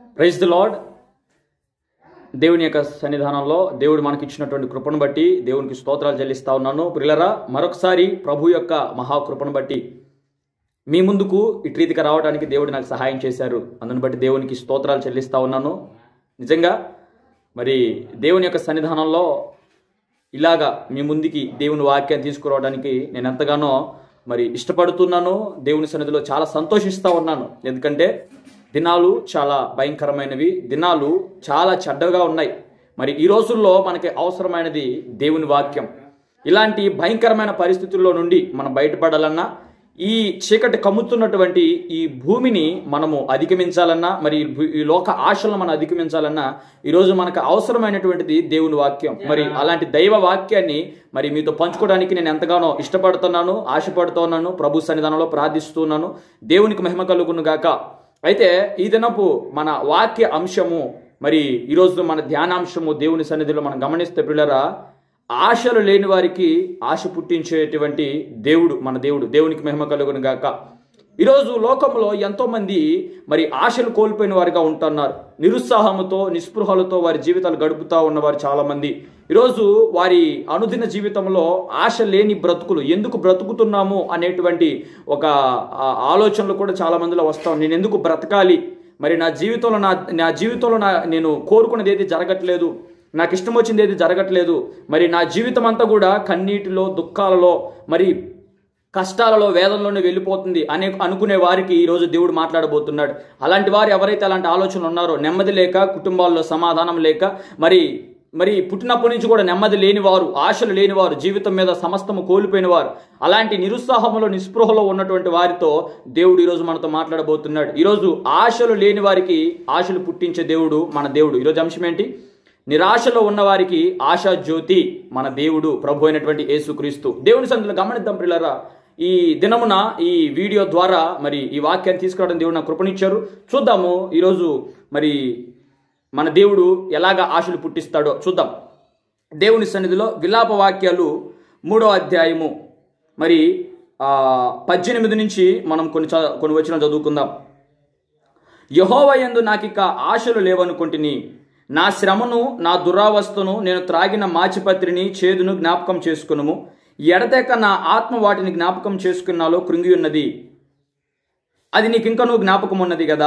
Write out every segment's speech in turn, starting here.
praise the lord దేవుని యొక్క సన్నిధానంలో దేవుడు మనకి ఇచ్చినటువంటి కృపను బట్టి దేవునికి స్తోత్రాలు చెల్లిస్తా ఉన్నాను ప్రిలరా మరొకసారి ప్రభు యొక్క మహాకృపను బట్టి మీ ముందుకు ఇటు రీతిగా రావడానికి దేవుడు నాకు సహాయం చేశారు అందుని బట్టి దేవునికి స్తోత్రాలు చెల్లిస్తా ఉన్నాను నిజంగా మరి దేవుని యొక్క సన్నిధానంలో ఇలాగా మీ ముందుకి దేవుని వాక్యాన్ని తీసుకురావడానికి నేను ఎంతగానో మరి ఇష్టపడుతున్నాను దేవుని సన్నిధిలో చాలా సంతోషిస్తూ ఉన్నాను ఎందుకంటే దినాలు చాలా భయంకరమైనవి దినాలు చాలా చెడ్డగా ఉన్నాయి మరి ఈ రోజుల్లో మనకి అవసరమైనది దేవుని వాక్యం ఇలాంటి భయంకరమైన పరిస్థితుల్లో నుండి మనం బయటపడాలన్నా ఈ చీకటి కమ్ముతున్నటువంటి ఈ భూమిని మనము అధిగమించాలన్నా మరి ఈ భూ- ఈ లోక ఆశలను మనం అధిగమించాలన్నా ఈరోజు మనకు అవసరమైనటువంటిది దేవుని వాక్యం మరి అలాంటి దైవ వాక్యాన్ని మరి మీతో పంచుకోవడానికి నేను ఎంతగానో ఇష్టపడుతున్నాను ఆశపడుతున్నాను ప్రభు సన్నిధానంలో ప్రార్థిస్తున్నాను దేవునికి మహిమ కలుగును గాక అయితే ఈ దినపు మన వాక్య అంశము మరి ఈరోజు మన ధ్యానాంశము దేవుని సన్నిధిలో మనం గమనిస్తే పిల్లరా ఆశలు లేని వారికి ఆశ పుట్టించేటువంటి దేవుడు మన దేవుడు దేవునికి మహిమ కలుగును గాక ఈరోజు లోకంలో ఎంతో మంది మరి ఆశలు కోల్పోయిన వారిగా ఉంటున్నారు నిరుత్సాహంతో నిస్పృహలతో వారి జీవితాలు గడుపుతా ఉన్నవారు చాలా మంది ఈరోజు వారి అనుదిన జీవితంలో ఆశ లేని బ్రతుకులు ఎందుకు బ్రతుకుతున్నాము అనేటువంటి ఒక ఆ, ఆలోచనలు కూడా చాలా మందిలో వస్తాం నేను ఎందుకు బ్రతకాలి మరి నా జీవితంలో నా నా జీవితంలో నా నేను కోరుకున్నది ఏది జరగట్లేదు నాకు ఇష్టం వచ్చింది ఏది జరగట్లేదు మరి నా జీవితం అంతా కూడా కన్నీటిలో దుఃఖాలలో మరి కష్టాలలో వేదంలోనే వెళ్ళిపోతుంది అనే అనుకునే వారికి ఈరోజు దేవుడు మాట్లాడబోతున్నాడు అలాంటి వారు ఎవరైతే అలాంటి ఆలోచనలు ఉన్నారో నెమ్మది లేక కుటుంబాల్లో సమాధానం లేక మరి మరి పుట్టినప్పటి నుంచి కూడా నెమ్మది లేనివారు ఆశలు లేనివారు జీవితం మీద సమస్తము కోల్పోయిన వారు అలాంటి నిరుత్సాహంలో నిస్పృహలో ఉన్నటువంటి వారితో దేవుడు ఈరోజు మనతో మాట్లాడబోతున్నాడు ఈరోజు ఆశలు లేని వారికి ఆశలు పుట్టించే దేవుడు మన దేవుడు ఈరోజు అంశం ఏంటి నిరాశలో ఉన్నవారికి ఆశా జ్యోతి మన దేవుడు ప్రభు అయినటువంటి యేసుక్రీస్తు దేవుని సందులో గమనిద్దాం పిల్లరా ఈ దినమున ఈ వీడియో ద్వారా మరి ఈ వాక్యాన్ని తీసుకురావడం దేవుడు నాకు కృపణిచ్చారు చూద్దాము ఈరోజు మరి మన దేవుడు ఎలాగ ఆశలు పుట్టిస్తాడో చూద్దాం దేవుని సన్నిధిలో విలాప వాక్యాలు మూడో అధ్యాయము మరి ఆ, పద్దెనిమిది నుంచి మనం కొన్ని చ- కొన్ని వచ్చిన చదువుకుందాం యహోవయందు నాకిక ఆశలు లేవనుకుంటుని నా శ్రమను నా దురావస్థను నేను త్రాగిన మాచిపత్రిని చేదును జ్ఞాపకం చేసుకునుము ఎడతెక్క నా ఆత్మ వాటిని జ్ఞాపకం చేసుకున్నాలో కృంగి ఉన్నది అది నీకు ఇంకనూ జ్ఞాపకం ఉన్నది కదా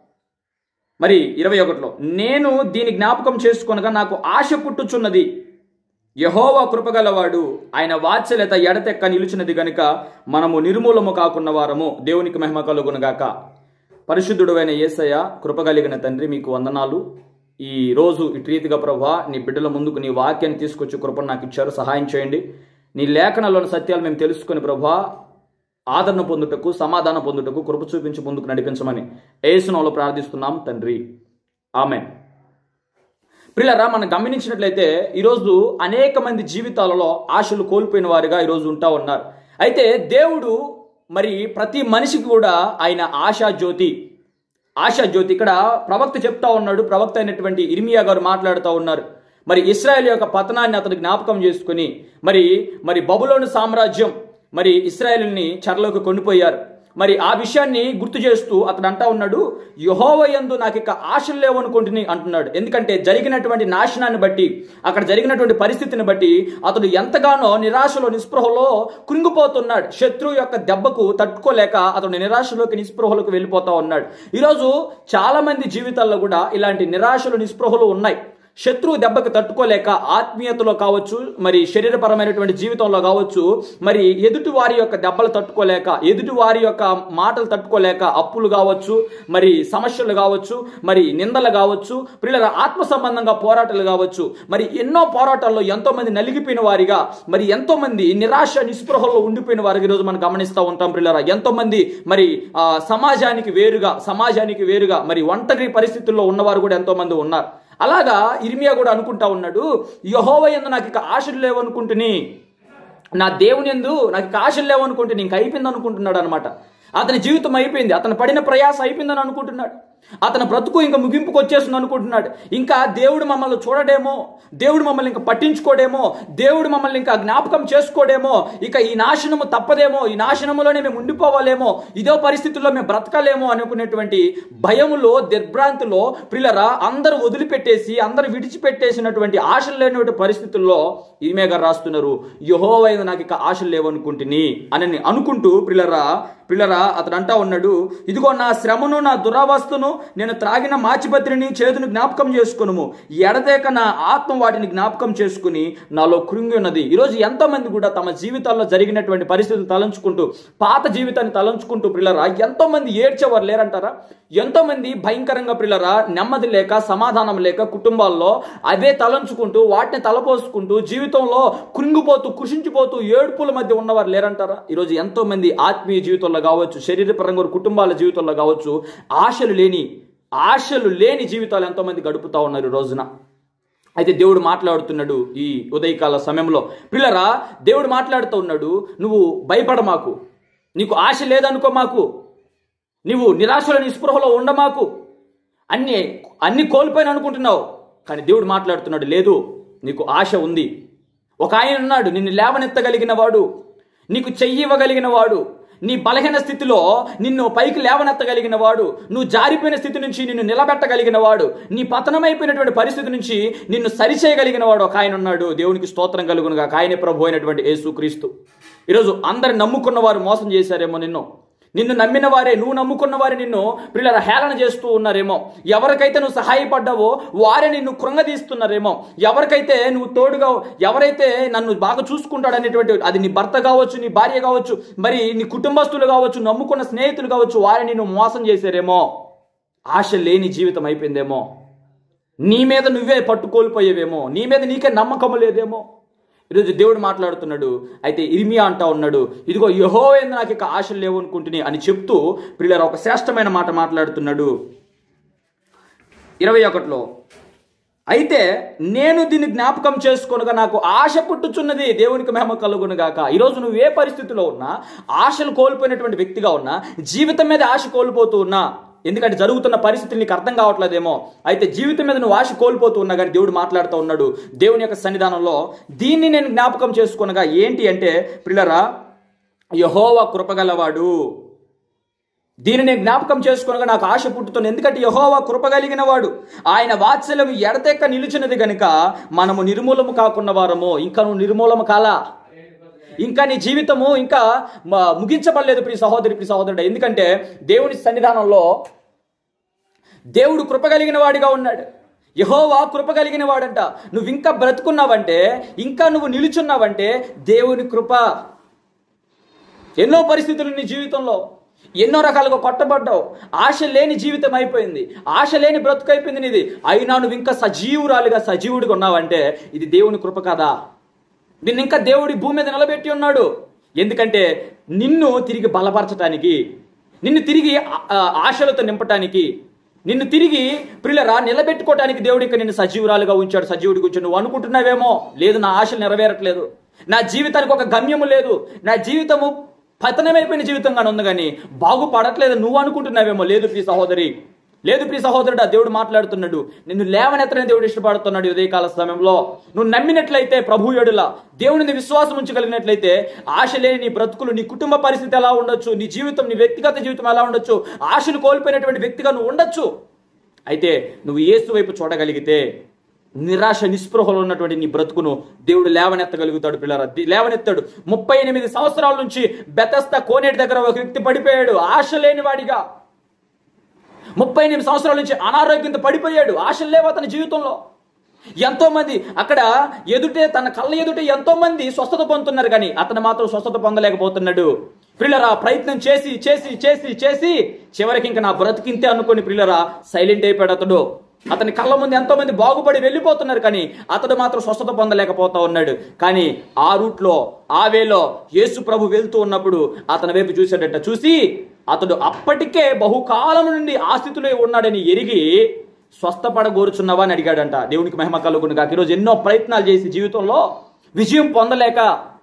మరి ఇరవై ఒకటిలో నేను దీని జ్ఞాపకం చేసుకొనగా నాకు ఆశ పుట్టుచున్నది యహోవా కృపగలవాడు ఆయన వాత్సల్యత ఎడతెక్క నిలిచినది గనుక మనము నిర్మూలము కాకున్న వారము దేవునికి మహిమ కలుగునుగాక పరిశుద్ధుడు అయిన యేసయ్య కృపగలిగిన తండ్రి మీకు వందనాలు ఈ రోజు ఇటు రీతిగా ప్రభా నీ బిడ్డల ముందుకు నీ వాక్యాన్ని తీసుకొచ్చి కృపను నాకు ఇచ్చారు సహాయం చేయండి నీ లేఖనలోని సత్యాలు మేము తెలుసుకుని ప్రభా ఆదరణ పొందుటకు సమాధానం పొందుటకు కృప చూపించి ముందుకు నడిపించమని ఏసునంలో ప్రార్థిస్తున్నాం తండ్రి ఆమె ప్రిలరా మనం గమనించినట్లయితే ఈరోజు అనేక మంది జీవితాలలో ఆశలు కోల్పోయిన వారిగా ఈరోజు ఉంటా ఉన్నారు అయితే దేవుడు మరి ప్రతి మనిషికి కూడా ఆయన ఆశా జ్యోతి ఆశా జ్యోతి ఇక్కడ ప్రవక్త చెప్తా ఉన్నాడు ప్రవక్త అయినటువంటి ఇర్మియా గారు మాట్లాడుతూ ఉన్నారు మరి ఇస్రాయేల్ యొక్క పతనాన్ని అతను జ్ఞాపకం చేసుకుని మరి మరి బబులోను సామ్రాజ్యం మరి ఇస్రాయేల్ని చెరలోకి కొనిపోయారు మరి ఆ విషయాన్ని గుర్తు చేస్తూ అతడు అంటా ఉన్నాడు యహోవయందు నాకు ఇక ఆశలు లేవనుకుంటుని అంటున్నాడు ఎందుకంటే జరిగినటువంటి నాశనాన్ని బట్టి అక్కడ జరిగినటువంటి పరిస్థితిని బట్టి అతడు ఎంతగానో నిరాశలో నిస్పృహలో కృంగిపోతున్నాడు శత్రువు యొక్క దెబ్బకు తట్టుకోలేక అతడు నిరాశలోకి నిస్పృహలోకి వెళ్ళిపోతా ఉన్నాడు ఈరోజు చాలా మంది జీవితాల్లో కూడా ఇలాంటి నిరాశలు నిస్పృహలు ఉన్నాయి శత్రువు దెబ్బకు తట్టుకోలేక ఆత్మీయతలో కావచ్చు మరి శరీరపరమైనటువంటి జీవితంలో కావచ్చు మరి ఎదుటి వారి యొక్క దెబ్బలు తట్టుకోలేక ఎదుటి వారి యొక్క మాటలు తట్టుకోలేక అప్పులు కావచ్చు మరి సమస్యలు కావచ్చు మరి నిందలు కావచ్చు పిల్లల ఆత్మ సంబంధంగా పోరాటాలు కావచ్చు మరి ఎన్నో పోరాటాల్లో ఎంతో మంది నలిగిపోయిన వారిగా మరి ఎంతో మంది నిరాశ నిస్పృహల్లో ఉండిపోయిన వారికి ఈరోజు మనం గమనిస్తూ ఉంటాం పిల్లరా ఎంతో మంది మరి ఆ, సమాజానికి వేరుగా సమాజానికి వేరుగా మరి ఒంటరి పరిస్థితుల్లో ఉన్నవారు కూడా ఎంతో మంది ఉన్నారు అలాగా ఇర్మియా కూడా అనుకుంటా ఉన్నాడు యహోవ ఎందు నాకు ఇక ఆశలు లేవనుకుంటుని నా దేవుని ఎందు నాకు ఇక ఆశలు లేవనుకుంటే ఇంక అయిపోయింది అనుకుంటున్నాడు అనమాట అతని జీవితం అయిపోయింది అతను పడిన ప్రయాస అయిపోయిందని అనుకుంటున్నాడు అతని బ్రతుకు ఇంకా ముగింపుకు వచ్చేస్తుంది అనుకుంటున్నాడు ఇంకా దేవుడు మమ్మల్ని చూడడేమో దేవుడు మమ్మల్ని ఇంకా పట్టించుకోడేమో దేవుడు మమ్మల్ని ఇంకా జ్ఞాపకం చేసుకోడేమో ఇక ఈ నాశనము తప్పదేమో ఈ నాశనములోనే మేము ఉండిపోవాలేమో ఇదో పరిస్థితుల్లో మేము బ్రతకలేమో అనుకునేటువంటి భయములో దిగ్భ్రాంతిలో ప్రిలరా అందరూ వదిలిపెట్టేసి అందరూ విడిచిపెట్టేసినటువంటి ఆశలు లేనటువంటి పరిస్థితుల్లో ఈమె గారు రాస్తున్నారు యహోవైన నాకు ఇక ఆశలు లేవనుకుంటుని అని అనుకుంటూ ప్రిలరా పిల్లరా అతడు అంటా ఉన్నాడు ఇదిగో నా శ్రమను నా దురావస్థను నేను త్రాగిన మాచిపత్రిని చేతును జ్ఞాపకం చేసుకును ఎడతేక నా ఆత్మ వాటిని జ్ఞాపకం చేసుకుని నాలో కృంగి ఉన్నది ఈరోజు ఎంతో మంది కూడా తమ జీవితాల్లో జరిగినటువంటి పరిస్థితులు తలంచుకుంటూ పాత జీవితాన్ని తలంచుకుంటూ పిల్లరా ఎంతో మంది ఏడ్చేవారు లేరంటారా ఎంతో మంది భయంకరంగా పిల్లరా నెమ్మది లేక సమాధానం లేక కుటుంబాల్లో అవే తలంచుకుంటూ వాటిని తలపోసుకుంటూ జీవితంలో కృంగిపోతూ కృషించిపోతూ ఏడుపుల మధ్య ఉన్నవారు లేరంటారా ఈరోజు ఎంతో మంది ఆత్మీయ జీవితంలో కావచ్చు శరీరపరంగా కుటుంబాల జీవితంలో కావచ్చు ఆశలు లేని ఆశలు లేని జీవితాలు ఎంతో మంది గడుపుతా ఉన్నారు ఈ రోజున అయితే దేవుడు మాట్లాడుతున్నాడు ఈ ఉదయకాల సమయంలో పిల్లరా దేవుడు మాట్లాడుతూ ఉన్నాడు నువ్వు భయపడ మాకు నీకు ఆశ లేదనుకో మాకు నువ్వు నిరాశలో నిస్పృహలో ఉండమాకు అన్ని అన్ని కోల్పోయిన అనుకుంటున్నావు కానీ దేవుడు మాట్లాడుతున్నాడు లేదు నీకు ఆశ ఉంది ఒక ఆయన ఉన్నాడు నిన్ను లేవనెత్తగలిగిన వాడు నీకు చెయ్యి ఇవ్వగలిగిన వాడు నీ బలహీన స్థితిలో నిన్ను పైకి లేవనెత్తగలిగిన వాడు నువ్వు జారిపోయిన స్థితి నుంచి నిన్ను నిలబెట్టగలిగిన వాడు నీ పతనమైపోయినటువంటి పరిస్థితి నుంచి నిన్ను సరిచేయగలిగిన వాడు ఒక ఆయన ఉన్నాడు దేవునికి స్తోత్రం కలుగునుగా ఆయనే ప్రభు అయినటువంటి యేసుక్రీస్తు ఈరోజు అందరు నమ్ముకున్న వారు మోసం చేశారేమో నిన్ను నిన్ను నమ్మిన వారే నువ్వు నమ్ముకున్న వారే నిన్ను పిల్లల హేళన చేస్తూ ఉన్నారేమో ఎవరికైతే నువ్వు సహాయపడ్డావో వారే నిన్ను కృంగదీస్తున్నారేమో ఎవరికైతే నువ్వు తోడుగా ఎవరైతే నన్ను బాగా చూసుకుంటాడనేటువంటి అది నీ భర్త కావచ్చు నీ భార్య కావచ్చు మరి నీ కుటుంబస్తులు కావచ్చు నమ్ముకున్న స్నేహితులు కావచ్చు వారే నిన్ను మోసం చేశారేమో ఆశ లేని జీవితం అయిపోయిందేమో నీ మీద నువ్వే పట్టుకోల్పోయేవేమో నీ మీద నీకే నమ్మకం లేదేమో ఈరోజు దేవుడు మాట్లాడుతున్నాడు అయితే ఇర్మియా అంటా ఉన్నాడు ఇదిగో యహో ఏంది నాకు ఇక ఆశలు లేవు అనుకుంటుని అని చెప్తూ పిల్లలు ఒక శ్రేష్టమైన మాట మాట్లాడుతున్నాడు ఇరవై ఒకటిలో అయితే నేను దీన్ని జ్ఞాపకం చేసుకొనగా నాకు ఆశ పుట్టుచున్నది దేవునికి మేమ కలుగునుగాక ఈరోజు నువ్వు ఏ పరిస్థితిలో ఉన్నా ఆశలు కోల్పోయినటువంటి వ్యక్తిగా ఉన్నా జీవితం మీద ఆశ కోల్పోతూ ఉన్నా ఎందుకంటే జరుగుతున్న పరిస్థితులు నీకు అర్థం కావట్లేదేమో అయితే జీవితం మీద నువ్వు ఆశ కోల్పోతూ ఉన్నా కానీ దేవుడు మాట్లాడుతూ ఉన్నాడు దేవుని యొక్క సన్నిధానంలో దీన్ని నేను జ్ఞాపకం చేసుకునగా ఏంటి అంటే పిల్లరా యహోవా కృపగలవాడు దీనిని నేను జ్ఞాపకం చేసుకునగా నాకు ఆశ పుట్టుతుంది ఎందుకంటే యహోవా కృపగలిగిన వాడు ఆయన వాత్సల్యం ఎడతెక్క నిలిచినది గనుక మనము నిర్మూలము కాకున్న వారము ఇంకా నువ్వు నిర్మూలము కాలా ఇంకా నీ జీవితము ఇంకా మ- ముగించబడలేదు ప్రియ సహోదరి ప్రియ సహోదరుడు ఎందుకంటే దేవుని సన్నిధానంలో దేవుడు కృపగలిగిన వాడిగా ఉన్నాడు యహోవా కృపగలిగిన వాడంట నువ్వు ఇంకా బ్రతుకున్నావంటే ఇంకా నువ్వు నిలుచున్నావంటే దేవుని కృప ఎన్నో పరిస్థితులు నీ జీవితంలో ఎన్నో రకాలుగా కొట్టబడ్డావు ఆశ లేని జీవితం అయిపోయింది ఆశ లేని బ్రతుకు అయిపోయింది నీది అయినా నువ్వు ఇంకా సజీవురాలుగా సజీవుడిగా ఉన్నావంటే ఇది దేవుని కృప కదా నిన్ను ఇంకా దేవుడి భూమి మీద నిలబెట్టి ఉన్నాడు ఎందుకంటే నిన్ను తిరిగి బలపరచటానికి నిన్ను తిరిగి ఆ- ఆ- ఆశలతో నింపటానికి నిన్ను తిరిగి ప్రిల్లరా నిలబెట్టుకోవటానికి దేవుడు ఇంకా నిన్ను సజీవురాలుగా ఉంచాడు సజీవుడిగా ఉంచాడు నువ్వు అనుకుంటున్నావేమో లేదు నా ఆశలు నెరవేరట్లేదు నా జీవితానికి ఒక గమ్యము లేదు నా జీవితము పతనమైపోయిన జీవితంగానే ఉంది కానీ బాగుపడట్లేదు నువ్వు అనుకుంటున్నావేమో లేదు ప్రియ సహోదరి లేదు ప్రియ సహోదరుడు ఆ దేవుడు మాట్లాడుతున్నాడు నిన్ను లేవనెత్తనే దేవుడు ఇష్టపడుతున్నాడు ఈ ఉదయకాల సమయంలో నువ్వు నమ్మినట్లయితే ప్రభు ఎడుల దేవుని విశ్వాసం ఉంచగలిగినట్లయితే ఆశ లేని నీ బ్రతుకులు నీ కుటుంబ పరిస్థితి ఎలా ఉండొచ్చు నీ జీవితం నీ వ్యక్తిగత జీవితం ఎలా ఉండొచ్చు ఆశలు కోల్పోయినటువంటి వ్యక్తిగా నువ్వు ఉండొచ్చు అయితే నువ్వు యేసు వైపు చూడగలిగితే నిరాశ నిస్పృహలో ఉన్నటువంటి నీ బ్రతుకును దేవుడు లేవనెత్తగలుగుతాడు పిల్లరా ది- లేవనెత్తాడు ముప్పై ఎనిమిది సంవత్సరాల నుంచి బెతస్త కోనేటి దగ్గర ఒక వ్యక్తి పడిపోయాడు ఆశ లేని వాడిగా ముప్పై ఎనిమిది సంవత్సరాల నుంచి అనారోగ్యంతో పడిపోయాడు ఆశలు లేవు అతని జీవితంలో ఎంతో మంది అక్కడ ఎదుటే తన కళ్ళ ఎదుటే ఎంతో మంది స్వస్థత పొందుతున్నారు కానీ అతను మాత్రం స్వస్థత పొందలేకపోతున్నాడు ప్రిల్లరా ప్రయత్నం చేసి చేసి చేసి చేసి చివరికి ఇంకా నా బ్రతికింతే అనుకుని ప్రిల్లరా సైలెంట్ అయిపోయాడు అతడు అతని కళ్ళ ముందు ఎంతో మంది బాగుపడి వెళ్ళిపోతున్నారు కానీ అతడు మాత్రం స్వస్థత పొందలేకపోతా ఉన్నాడు కానీ ఆ రూట్లో ఆ వేలో యేసు ప్రభు వెళ్తూ ఉన్నప్పుడు అతని వైపు చూశాడట చూసి అతడు అప్పటికే బహుకాలం నుండి ఆ స్థితిలో ఉన్నాడని ఎరిగి స్వస్థపడగోరుచున్నావా అని అడిగాడంట దేవునికి మహిమ కలుగును కాక ఈరోజు ఎన్నో ప్రయత్నాలు చేసి జీవితంలో విజయం పొందలేక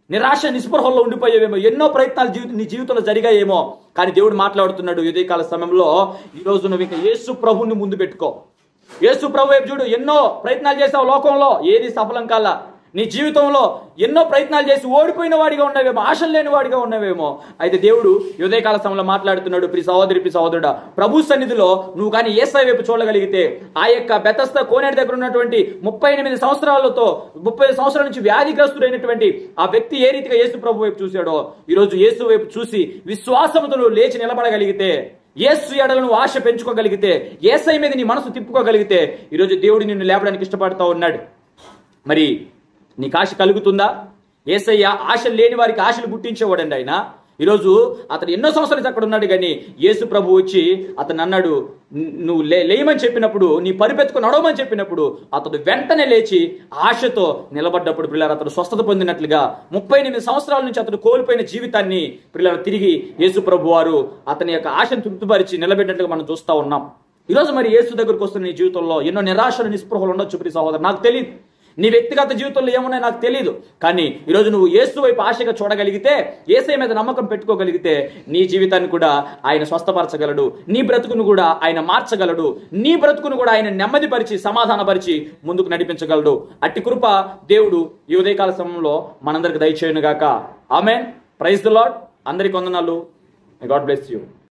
నిరాశ నిస్పృహల్లో ఉండిపోయేవేమో ఎన్నో ప్రయత్నాలు జీవిత నీ జీవితంలో జరిగాయేమో కానీ దేవుడు మాట్లాడుతున్నాడు ఉదయకాల సమయంలో ఈ రోజు నువ్వు ఇక యేసు ప్రభుని ముందు పెట్టుకో యేసు ప్రభు వైపు చూడు ఎన్నో ప్రయత్నాలు చేసావు లోకంలో ఏది సఫలం కాల నీ జీవితంలో ఎన్నో ప్రయత్నాలు చేసి ఓడిపోయిన వాడిగా ఉన్నవేమో ఆశలు లేని వాడిగా ఉన్నవేమో అయితే దేవుడు ఈ ఉదయకాల సమయంలో మాట్లాడుతున్నాడు ప్రి సహోదరి ప్రి సహోదరుడా ప్రభు సన్నిధిలో నువ్వు కానీ ఏసై వైపు చూడగలిగితే ఆ యొక్క బెతస్త కోనేటి దగ్గర ఉన్నటువంటి ముప్పై ఎనిమిది సంవత్సరాలతో ముప్పై సంవత్సరాల నుంచి వ్యాధిగ్రస్తుడైనటువంటి ఆ వ్యక్తి ఏ రీతిగా యేసు ప్రభు వైపు చూశాడో ఈ రోజు యేసు వైపు చూసి విశ్వాసంతో నువ్వు లేచి నిలబడగలిగితే యేసు ఎడలను నువ్వు ఆశ పెంచుకోగలిగితే ఏసై మీద నీ మనసు తిప్పుకోగలిగితే ఈరోజు దేవుడు నిన్ను లేపడానికి ఇష్టపడతా ఉన్నాడు మరి నీకు ఆశ కలుగుతుందా ఏసయ్య ఆశ లేని వారికి ఆశలు పుట్టించేవాడండి ఆయన ఈరోజు అతను ఎన్నో సంవత్సరాల నుంచి అక్కడ ఉన్నాడు కానీ యేసు ప్రభు వచ్చి అతను అన్నాడు "ను- నువ్వు లే లేయమని చెప్పినప్పుడు నీ పరిపెత్తుకు నడవమని చెప్పినప్పుడు అతడు వెంటనే లేచి ఆశతో నిలబడ్డప్పుడు పిల్లలు అతడు స్వస్థత పొందినట్లుగా ముప్పై ఎనిమిది సంవత్సరాల నుంచి అతడు కోల్పోయిన జీవితాన్ని పిల్లలు తిరిగి యేసు ప్రభు వారు అతని యొక్క ఆశను తృప్తిపరిచి నిలబెట్టినట్లుగా మనం చూస్తా ఉన్నాం ఈరోజు మరి యేసు దగ్గరకు వస్తున్న నీ జీవితంలో ఎన్నో నిరాశలు నిస్పృహలు ఉండొచ్చు ప్రియ సహోదరు నాకు తెలియదు నీ వ్యక్తిగత జీవితంలో ఏమున్నాయో నాకు తెలియదు కానీ ఈరోజు నువ్వు యేసు వైపు ఆశగా చూడగలిగితే ఏసై మీద నమ్మకం పెట్టుకోగలిగితే నీ జీవితాన్ని కూడా ఆయన స్వస్థపరచగలడు నీ బ్రతుకును కూడా ఆయన మార్చగలడు నీ బ్రతుకును కూడా ఆయన నెమ్మదిపరిచి సమాధానపరిచి ముందుకు నడిపించగలడు అట్టి కృప దేవుడు ఈ ఉదయకాల సమయంలో మనందరికి దయచేయను గాక ఆమెన్ ప్రైజ్ ద లాడ్ అందరికి వందనాలు గాడ్ బ్లెస్ యూ